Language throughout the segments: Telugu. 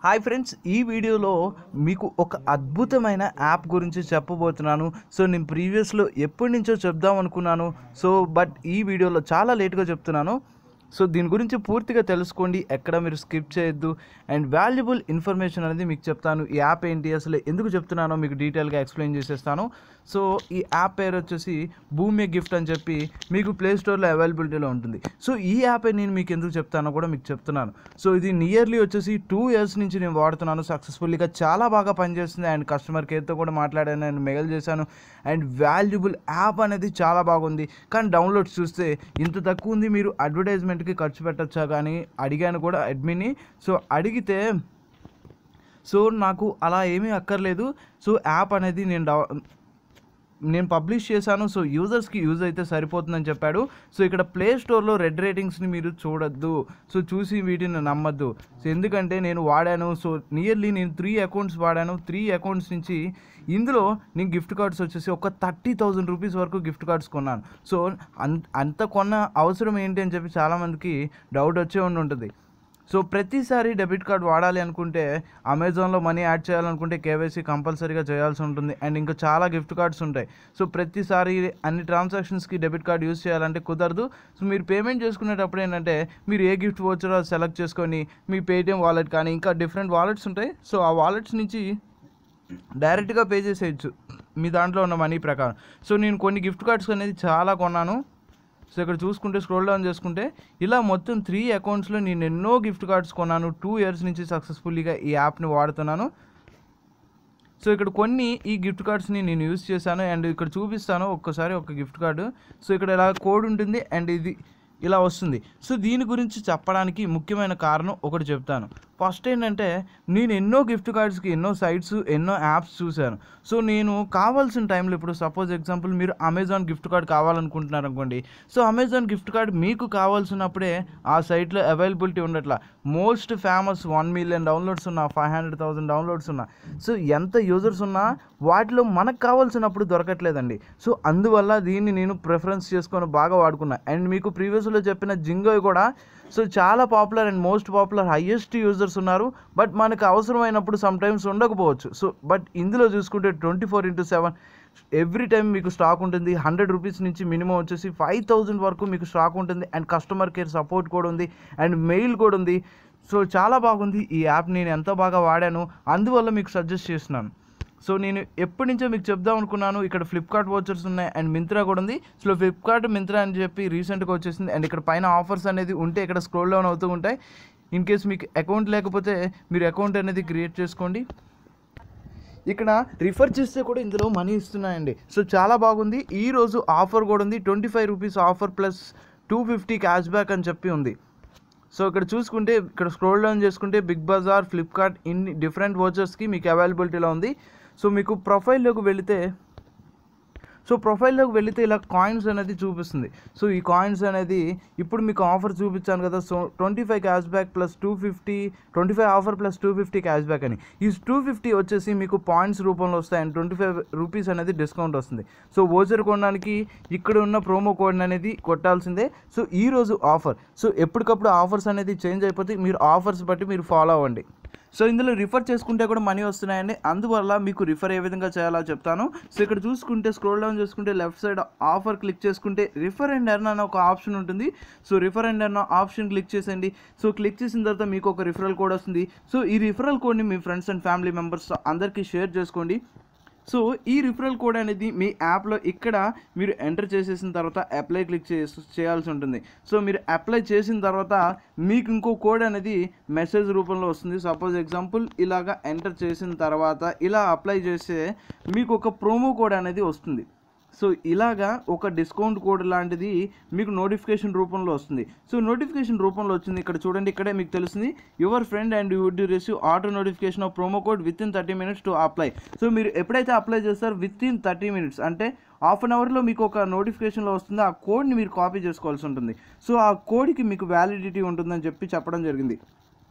హాయ్ ఫ్రెండ్స్ ఈ వీడియోలో మీకు ఒక అద్భుతమైన యాప్ గురించి చెప్పబోతున్నాను సో నేను ప్రీవియస్లో ఎప్పటి నుంచో చెప్దాం అనుకున్నాను సో బట్ ఈ వీడియోలో చాలా లేట్గా చెప్తున్నాను సో దీని గురించి పూర్తిగా తెలుసుకోండి ఎక్కడ మీరు స్కిప్ చేయొద్దు అండ్ వాల్యుబుల్ ఇన్ఫర్మేషన్ అనేది మీకు చెప్తాను ఈ యాప్ ఏంటి అసలు ఎందుకు చెప్తున్నానో మీకు డీటెయిల్గా ఎక్స్ప్లెయిన్ చేసేస్తాను సో ఈ యాప్ పేరు వచ్చేసి భూమి గిఫ్ట్ అని చెప్పి మీకు ప్లే స్టోర్లో అవైలబిలిటీలో ఉంటుంది సో ఈ యాప్ నేను మీకు ఎందుకు చెప్తానో కూడా మీకు చెప్తున్నాను సో ఇది నియర్లీ వచ్చేసి టూ ఇయర్స్ నుంచి నేను వాడుతున్నాను సక్సెస్ఫుల్గా చాలా బాగా పనిచేస్తుంది అండ్ కస్టమర్ కేర్తో కూడా మాట్లాడాను అండ్ మెయిల్ చేశాను అండ్ వాల్యుబుల్ యాప్ అనేది చాలా బాగుంది కానీ డౌన్లోడ్స్ చూస్తే ఇంత తక్కువ ఉంది మీరు అడ్వర్టైజ్మెంట్కి ఖర్చు పెట్టచ్చా కానీ అడిగాను కూడా అడ్మిన్ని సో అడిగితే సో నాకు అలా ఏమీ అక్కర్లేదు సో యాప్ అనేది నేను డౌ నేను పబ్లిష్ చేశాను సో యూజర్స్కి యూజ్ అయితే సరిపోతుందని చెప్పాడు సో ఇక్కడ ప్లే స్టోర్లో రెడ్ రేటింగ్స్ని మీరు చూడొద్దు సో చూసి వీటిని నమ్మద్దు సో ఎందుకంటే నేను వాడాను సో నియర్లీ నేను త్రీ అకౌంట్స్ వాడాను త్రీ అకౌంట్స్ నుంచి ఇందులో నేను గిఫ్ట్ కార్డ్స్ వచ్చేసి ఒక థర్టీ థౌజండ్ రూపీస్ వరకు గిఫ్ట్ కార్డ్స్ కొన్నాను సో అంత అంత కొన్న అవసరం ఏంటి అని చెప్పి చాలామందికి డౌట్ వచ్చే ఉండి ఉంటుంది సో ప్రతిసారి డెబిట్ కార్డ్ వాడాలి అనుకుంటే అమెజాన్లో మనీ యాడ్ చేయాలనుకుంటే కేవైసీ కంపల్సరీగా చేయాల్సి ఉంటుంది అండ్ ఇంకా చాలా గిఫ్ట్ కార్డ్స్ ఉంటాయి సో ప్రతిసారి అన్ని ట్రాన్సాక్షన్స్కి డెబిట్ కార్డ్ యూస్ చేయాలంటే కుదరదు సో మీరు పేమెంట్ చేసుకునేటప్పుడు ఏంటంటే మీరు ఏ గిఫ్ట్ వచ్చారో సెలెక్ట్ చేసుకొని మీ పేటిఎం వాలెట్ కానీ ఇంకా డిఫరెంట్ వాలెట్స్ ఉంటాయి సో ఆ వాలెట్స్ నుంచి డైరెక్ట్గా పే చేసేయచ్చు మీ దాంట్లో ఉన్న మనీ ప్రకారం సో నేను కొన్ని గిఫ్ట్ కార్డ్స్ అనేది చాలా కొన్నాను సో ఇక్కడ చూసుకుంటే స్క్రోల్ డౌన్ చేసుకుంటే ఇలా మొత్తం త్రీ అకౌంట్స్లో నేను ఎన్నో గిఫ్ట్ కార్డ్స్ కొన్నాను టూ ఇయర్స్ నుంచి సక్సెస్ఫుల్గా ఈ యాప్ని వాడుతున్నాను సో ఇక్కడ కొన్ని ఈ గిఫ్ట్ కార్డ్స్ని నేను యూస్ చేశాను అండ్ ఇక్కడ చూపిస్తాను ఒక్కసారి ఒక గిఫ్ట్ కార్డు సో ఇక్కడ ఇలా కోడ్ ఉంటుంది అండ్ ఇది ఇలా వస్తుంది సో దీని గురించి చెప్పడానికి ముఖ్యమైన కారణం ఒకటి చెప్తాను ఫస్ట్ ఏంటంటే నేను ఎన్నో గిఫ్ట్ కార్డ్స్కి ఎన్నో సైట్స్ ఎన్నో యాప్స్ చూశాను సో నేను కావాల్సిన టైంలో ఇప్పుడు సపోజ్ ఎగ్జాంపుల్ మీరు అమెజాన్ గిఫ్ట్ కార్డ్ కావాలనుకుంటున్నారు అనుకోండి సో అమెజాన్ గిఫ్ట్ కార్డ్ మీకు కావాల్సినప్పుడే ఆ సైట్లో అవైలబిలిటీ ఉండట్లా most famous one million downloads ఉన్నా ఫైవ్ హండ్రెడ్ థౌసండ్ డౌన్లోడ్స్ ఉన్నా సో ఎంత యూజర్స్ ఉన్నా వాటిలో మనకు కావాల్సినప్పుడు దొరకట్లేదండి సో అందువల్ల దీన్ని నేను ప్రిఫరెన్స్ చేసుకొని బాగా వాడుకున్నా అండ్ మీకు ప్రీవియస్లో చెప్పిన జింగో కూడా సో చాలా popular and most popular highest users ఉన్నారు బట్ మనకు అవసరమైనప్పుడు సమ్ టైమ్స్ ఉండకపోవచ్చు సో బట్ ఇందులో చూసుకుంటే twenty four into seven every time మీకు స్టాక్ ఉంటుంది హండ్రెడ్ రూపీస్ నుంచి మినిమం వచ్చేసి ఫైవ్ థౌజండ్ వరకు మీకు స్టాక్ ఉంటుంది అండ్ కస్టమర్ కేర్ సపోర్ట్ కూడా ఉంది అండ్ మెయిల్ కూడా ఉంది సో చాలా బాగుంది ఈ యాప్ నేను ఎంత బాగా వాడాను అందువల్ల మీకు సజెస్ట్ చేస్తున్నాను సో నేను ఎప్పటి నుంచో మీకు చెప్దాం అనుకున్నాను ఇక్కడ ఫ్లిప్కార్ట్ వాచర్స్ ఉన్నాయి అండ్ మింత్రా కూడా ఉంది సో ఫ్లిప్కార్ట్ మింత్రా అని చెప్పి రీసెంట్గా వచ్చేసింది అండ్ ఇక్కడ పైన ఆఫర్స్ అనేది ఉంటే ఇక్కడ స్క్రోల్ డౌన్ అవుతూ ఉంటాయి ఇన్ కేస్ మీకు అకౌంట్ లేకపోతే మీరు అకౌంట్ అనేది క్రియేట్ చేసుకోండి ఇక్కడ రిఫర్ చేస్తే కూడా ఇందులో మనీ ఇస్తున్నాయండి సో చాలా బాగుంది ఈ రోజు ఆఫర్ కూడా ఉంది twenty five rupees offer plus two fifty cash back అని చెప్పి ఉంది సో ఇక్కడ చూసుకుంటే ఇక్కడ స్క్రోల్ డౌన్ చేసుకుంటే బిగ్ బజార్ ఫ్లిప్కార్ట్ ఇన్ని డిఫరెంట్ వాచర్స్కి మీకు అవైలబిలిటీలో ఉంది సో మీకు ప్రొఫైల్లోకి వెళితే సో ప్రొఫైల్లోకి వెళితే ఇలా కాయిన్స్ అనేది చూపిస్తుంది సో ఈ కాయిన్స్ అనేది ఇప్పుడు మీకు ఆఫర్ చూపించాను కదా so twenty five cash back plus two fifty twenty five offer plus two fifty cash back అని ఈ టూ ఫిఫ్టీ వచ్చేసి మీకు పాయింట్స్ రూపంలో వస్తాయి అండ్ ట్వంటీ ఫైవ్ రూపీస్ అనేది డిస్కౌంట్ వస్తుంది సో ఓచర్ కొనడానికి ఇక్కడ ఉన్న ప్రోమో కోడ్ అనేది కొట్టాల్సిందే సో ఈ రోజు ఆఫర్ సో ఎప్పటికప్పుడు ఆఫర్స్ అనేది చేంజ్ అయిపోతే మీరు ఆఫర్స్ బట్టి మీరు ఫాలో అవ్వండి సో ఇందులో రిఫర్ చేసుకుంటే కూడా మనీ వస్తున్నాయండి అందువల్ల మీకు రిఫర్ ఏ విధంగా చేయాలో చెప్తాను సో ఇక్కడ చూసుకుంటే స్క్రోల్ డౌన్ చేసుకుంటే లెఫ్ట్ సైడ్ ఆఫర్ క్లిక్ చేసుకుంటే రిఫర్ అండ్ ఎర్న్ అనే ఒక ఆప్షన్ ఉంటుంది so refer and earn option click చేసేయండి సో క్లిక్ చేసిన తర్వాత మీకు ఒక రిఫరల్ కోడ్ వస్తుంది సో ఈ రిఫరల్ కోడ్ని మీ ఫ్రెండ్స్ అండ్ ఫ్యామిలీ మెంబర్స్ అందరికీ షేర్ చేసుకోండి సో ఈ రిఫరల్ కోడ్ అనేది మీ యాప్లో ఇక్కడ మీరు ఎంటర్ చేసేసిన తర్వాత అప్లై క్లిక్ చేసి చేయాల్సి ఉంటుంది సో మీరు అప్లై చేసిన తర్వాత మీకు ఇంకో కోడ్ అనేది మెసేజ్ రూపంలో వస్తుంది సపోజ్ ఎగ్జాంపుల్ ఇలాగా ఎంటర్ చేసిన తర్వాత ఇలా అప్లై చేస్తే మీకు ఒక ప్రోమో కోడ్ అనేది వస్తుంది సో ఇలాగా ఒక డిస్కౌంట్ కోడ్ లాంటిది మీకు నోటిఫికేషన్ రూపంలో వస్తుంది సో నోటిఫికేషన్ రూపంలో వచ్చింది ఇక్కడ చూడండి ఇక్కడే మీకు తెలుస్తుంది your friend and you would receive auto notification of promo code within thirty minutes to apply so మీరు ఎప్పుడైతే అప్లై చేస్తారో విత్ ఇన్ థర్టీ మినిట్స్ అంటే హాఫ్ అన్ అవర్లో మీకు ఒక నోటిఫికేషన్లో వస్తుంది ఆ కోడ్ని మీరు కాపీ చేసుకోవాల్సి ఉంటుంది సో ఆ కోడ్కి మీకు వ్యాలిడిటీ ఉంటుందని చెప్పి చెప్పడం జరిగింది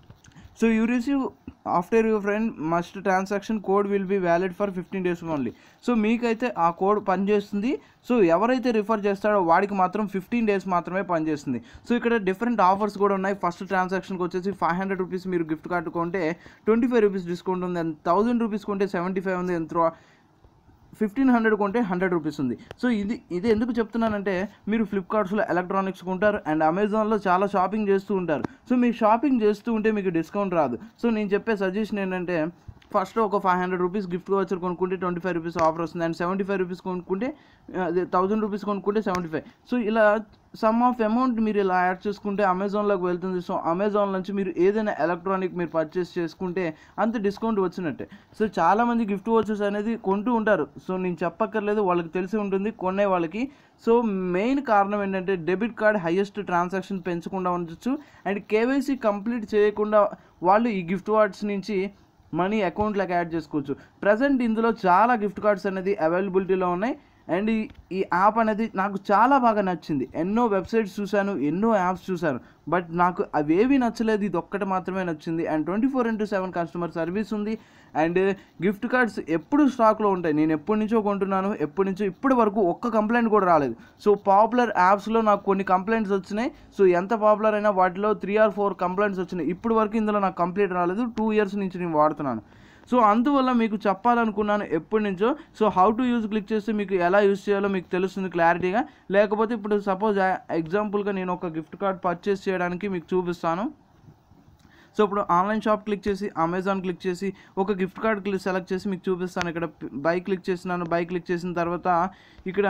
so you receive after your friend must transaction code will be valid for fifteen days only so మీకైతే ఆ కోడ్ పనిచేస్తుంది సో ఎవరైతే రిఫర్ చేస్తాడో వాడికి మాత్రం ఫిఫ్టీన్ డేస్ మాత్రమే పనిచేస్తుంది సో ఇక్కడ డిఫరెంట్ ఆఫర్స్ కూడా ఉన్నాయి ఫస్ట్ ట్రాన్సాక్షన్కి వచ్చేసి ఫైవ్ హండ్రెడ్ రూపీస్ మీరు గిఫ్ట్ కార్డు కొంటే ట్వంటీ ఫైవ్ రూపీస్ డిస్కౌంట్ ఉంది అండ్ థౌసండ్ రూపీస్ కొంటే సెవెంటీ ఫైవ్ ఉంది ఎంత ఫిఫ్టీన్ హండ్రెడ్ కొంటే హండ్రెడ్ రూపీస్ ఉంది సో ఇది ఇది ఎందుకు చెప్తున్నానంటే మీరు ఫ్లిప్కార్ట్స్లో ఎలక్ట్రానిక్స్ కొంటారు అండ్ అమెజాన్లో చాలా షాపింగ్ చేస్తూ ఉంటారు సో మీరు షాపింగ్ చేస్తూ ఉంటే మీకు డిస్కౌంట్ రాదు సో నేను చెప్పే సజెషన్ ఏంటంటే ఫస్ట్ ఒక five hundred rupees gift voucher కొనుక్కుంటే ట్వంటీ ఫైవ్ రూపీస్ ఆఫర్ వస్తుంది అండ్ సెవెంటీ ఫైవ్ రూపీస్ కొనుక్కుంటే అదే థౌసండ్ రూపీస్ కొనుక్కుంటే సెవెంటీ ఫైవ్ సో ఇలా సమ్ ఆఫ్ అమౌంట్ మీరు ఇలా యాడ్ చేసుకుంటే అమెజాన్లోకి వెళ్తుంది సో అమెజాన్ నుంచి మీరు ఏదైనా ఎలక్ట్రానిక్ మీరు పర్చేస్ చేసుకుంటే అంత డిస్కౌంట్ వచ్చినట్టే సో చాలామంది గిఫ్ట్ వచ్చర్స్ అనేది కొంటూ ఉంటారు సో నేను చెప్పక్కర్లేదు వాళ్ళకి తెలిసి ఉంటుంది కొనే వాళ్ళకి సో మెయిన్ కారణం ఏంటంటే డెబిట్ కార్డ్ హైయెస్ట్ ట్రాన్సాక్షన్ పెంచకుండా ఉండొచ్చు అండ్ కేవైసీ కంప్లీట్ చేయకుండా వాళ్ళు ఈ గిఫ్ట్ కార్డ్స్ నుంచి మనీ అకౌంట్లోకి యాడ్ చేసుకోవచ్చు ప్రజెంట్ ఇందులో చాలా గిఫ్ట్ కార్డ్స్ అనేది అవైలబిలిటీలో ఉన్నాయి అండ్ ఈ ఈ యాప్ అనేది నాకు చాలా బాగా నచ్చింది ఎన్నో వెబ్సైట్స్ చూశాను ఎన్నో యాప్స్ చూశాను బట్ నాకు అవేవి నచ్చలేదు ఇది ఒక్కటి మాత్రమే నచ్చింది and twenty four into seven customer service ఉంది అండ్ గిఫ్ట్ కార్డ్స్ ఎప్పుడు స్టాక్లో ఉంటాయి నేను ఎప్పటి నుంచో కొంటున్నాను ఎప్పటి నుంచో ఇప్పటి వరకు ఒక్క కంప్లైంట్ కూడా రాలేదు సో పాపులర్ యాప్స్లో నాకు కొన్ని కంప్లైంట్స్ వచ్చినాయి సో ఎంత పాపులర్ అయినా వాటిలో త్రీ ఆర్ ఫోర్ కంప్లైంట్స్ వచ్చినాయి ఇప్పటి వరకు ఇందులో నాకు కంప్లీట్ రాలేదు టూ ఇయర్స్ నుంచి నేను వాడుతున్నాను సో అందువల్ల మీకు చెప్పాలనుకున్నాను ఎప్పటి నుంచో so how to use click చేస్తే మీకు ఎలా యూజ్ చేయాలో మీకు తెలుస్తుంది క్లారిటీగా లేకపోతే ఇప్పుడు సపోజ్ ఎగ్జాంపుల్గా నేను ఒక గిఫ్ట్ కార్డ్ పర్చేస్ చేయడానికి మీకు చూపిస్తాను సో ఇప్పుడు ఆన్లైన్ షాప్ క్లిక్ చేసి అమెజాన్ క్లిక్ చేసి ఒక గిఫ్ట్ కార్డ్ క్లిక్ సెలెక్ట్ చేసి మీకు చూపిస్తాను ఇక్కడ బై క్లిక్ చేసినాను బై క్లిక్ చేసిన తర్వాత ఇక్కడ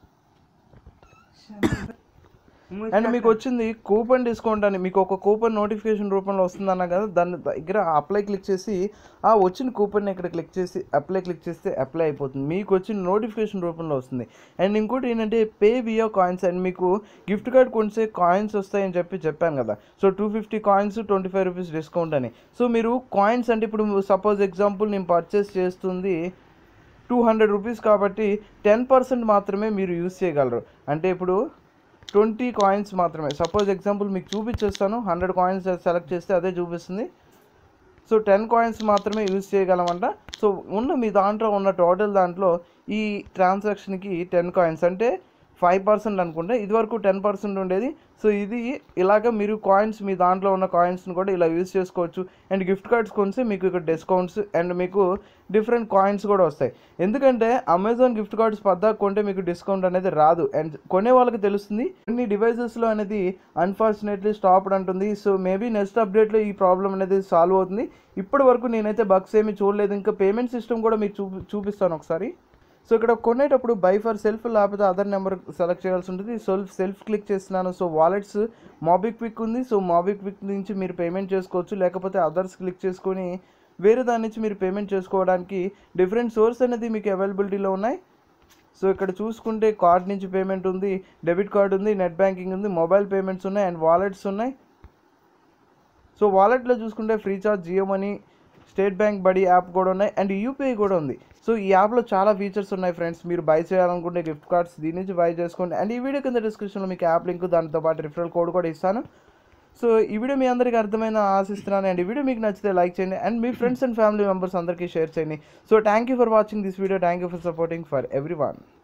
అండ్ మీకు వచ్చింది కూపన్ డిస్కౌంట్ అని మీకు ఒక కూపన్ నోటిఫికేషన్ రూపంలో వస్తుందన్న కదా దాని దగ్గర అప్లై క్లిక్ చేసి ఆ వచ్చిన కూపన్ ఇక్కడ క్లిక్ చేసి అప్లై క్లిక్ చేస్తే అప్లై అయిపోతుంది మీకు వచ్చిన నోటిఫికేషన్ రూపంలో వస్తుంది అండ్ ఇంకోటి ఏంటంటే పే వియో కాయిన్స్ అండ్ మీకు గిఫ్ట్ కార్డ్ కొంచెం కాయిన్స్ వస్తాయని చెప్పి చెప్పాను కదా so two fifty coins twenty five rupees discount అని సో మీరు కాయిన్స్ అంటే ఇప్పుడు సపోజ్ ఎగ్జాంపుల్ నేను పర్చేస్ చేస్తుంది టూ హండ్రెడ్ రూపీస్ కాబట్టి టెన్ పర్సెంట్ మాత్రమే మీరు యూస్ చేయగలరు అంటే ఇప్పుడు ట్వంటీ కాయిన్స్ మాత్రమే సపోజ్ ఎగ్జాంపుల్ మీకు చూపించేస్తాను హండ్రెడ్ కాయిన్స్ సెలెక్ట్ చేస్తే అదే చూపిస్తుంది సో టెన్ కాయిన్స్ మాత్రమే యూజ్ చేయగలమంట సో ఉన్న మీ దాంట్లో ఉన్న టోటల్ దాంట్లో ఈ ట్రాన్సాక్షన్కి టెన్ కాయిన్స్ అంటే ఫైవ్ పర్సెంట్ అనుకుంటే ఇదివరకు టెన్ పర్సెంట్ ఉండేది సో ఇది ఇలాగ మీరు కాయిన్స్ మీ దాంట్లో ఉన్న కాయిన్స్ని కూడా ఇలా యూజ్ చేసుకోవచ్చు అండ్ గిఫ్ట్ కార్డ్స్ కొనిస్తే మీకు ఇక్కడ డిస్కౌంట్స్ అండ్ మీకు డిఫరెంట్ కాయిన్స్ కూడా వస్తాయి ఎందుకంటే అమెజాన్ గిఫ్ట్ కార్డ్స్ పద్దాక కొంటే మీకు డిస్కౌంట్ అనేది రాదు అండ్ కొనే వాళ్ళకి తెలుస్తుంది కొన్ని డివైజెస్లో అనేది అన్ఫార్చునేట్లీ స్టాప్డ్ అంటుంది సో మేబీ నెక్స్ట్ అప్డేట్లో ఈ ప్రాబ్లం అనేది సాల్వ్ అవుతుంది ఇప్పటి వరకు నేనైతే బగ్స్ ఏమీ చూడలేదు ఇంకా పేమెంట్ సిస్టమ్ కూడా మీకు చూపి చూపిస్తాను ఒకసారి సో ఇక్కడ కొనేటప్పుడు బై ఫర్ సెల్ఫ్ లేకపోతే అదర్ నెంబర్ సెలెక్ట్ చేయాల్సి ఉంటుంది సెల్ఫ్ సెల్ఫ్ క్లిక్ చేస్తున్నాను సో వాలెట్స్ మాబిక్విక్ ఉంది సో మాబిక్విక్ నుంచి మీరు పేమెంట్ చేసుకోవచ్చు లేకపోతే అదర్స్ క్లిక్ చేసుకొని వేరే దాని నుంచి మీరు పేమెంట్ చేసుకోవడానికి డిఫరెంట్ సోర్స్ అనేది మీకు అవైలబిలిటీలో ఉన్నాయి సో ఇక్కడ చూసుకుంటే కార్డ్ నుంచి పేమెంట్ ఉంది డెబిట్ కార్డ్ ఉంది నెట్ బ్యాంకింగ్ ఉంది మొబైల్ పేమెంట్స్ ఉన్నాయి అండ్ వాలెట్స్ ఉన్నాయి సో వాలెట్లో చూసుకుంటే Freecharge Jio money State Bank buddy app కూడా ఉన్నాయి అండ్ యూపీఐ కూడా ఉంది సో ఈ యాప్లో చాలా ఫీచర్స్ ఉన్నాయి ఫ్రెండ్స్ మీరు బై చేయాలనుకుంటే గిఫ్ట్ కార్డ్స్ దీని నుంచి బై చేసుకోండి అండ్ ఈ వీడియో కింద డిస్క్రిప్షన్లో మీకు యాప్ లింక్ దాంతో పాటు రిఫరల్ కోడ్ కూడా ఇస్తాను సో ఈ వీడియో మీ అందరికీ అర్థమైన ఆశిస్తున్నాను అండ్ ఈ వీడియో మీకు నచ్చితే లైక్ చేయండి అండ్ మీ ఫ్రెండ్స్ అండ్ ఫ్యామిలీ మెంబర్స్ అందరికీ షేర్ చేయండి so thank you for watching this video thank you for supporting for every one